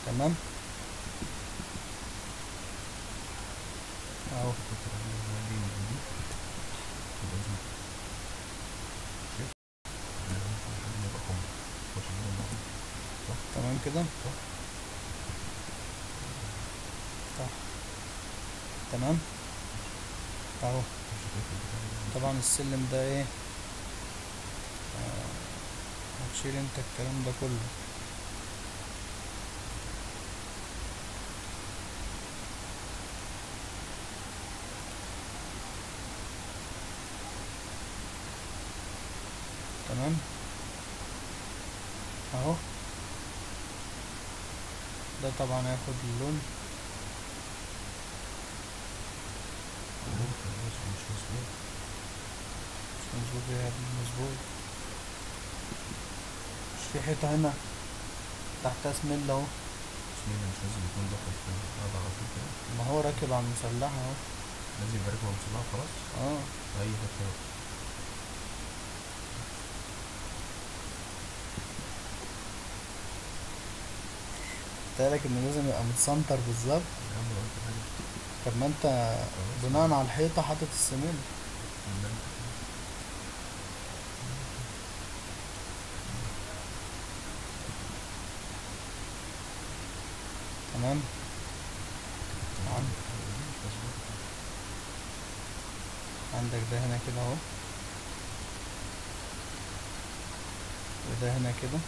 تمام اهو تمام كده صح تمام اهو طبعا السلم ده ايه آه، هتشيل انت الكلام ده كله تمام اهو ده طبعا هياخد اللون مش مظبوط يا ابني مظبوط مش في حيطة هنا تحتها سميل اهو مش لازم يكون داخل في هذا على طول كده ما هو راكب على المسلحة اهو لازم يبقى راكب مصلحة خلاص اه أي حتة قلتلك ان لازم يبقى متسنتر بالظبط يا عم لو أنت حاجة طب ما انت بناء على الحيطة حاطط السميل لا أنت تمام عن- مش مظبوط عندك ده هنا كده اهو وده هنا كده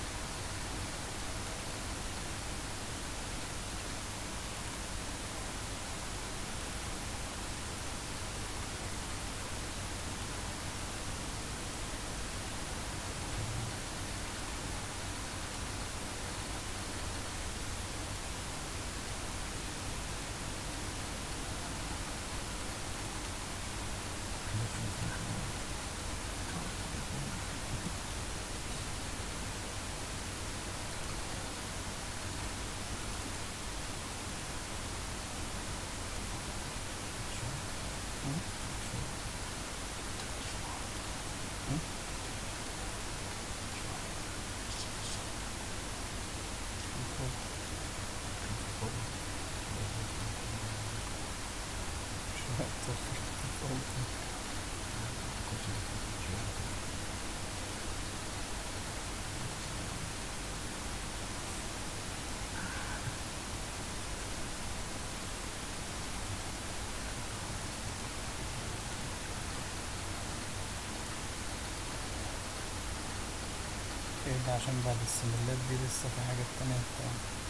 ايه ده عشان بعد السملات دي لسه في حاجات تانية بتاع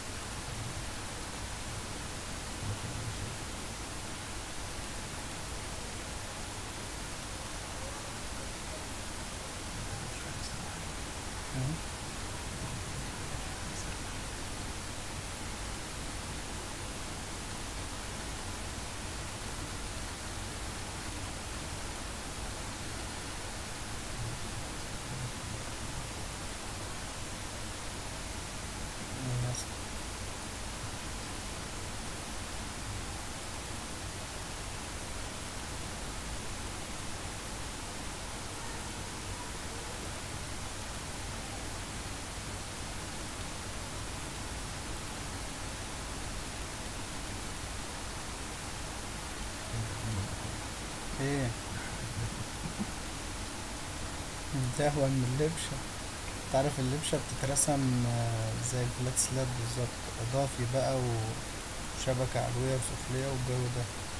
مم. مثلا ايه متهون من اللبشة تعرف اللبشة بتترسم آه، زي الفلات سلاب بالظبط اضافي بقى وشبكة علوية وسفلية والجو ده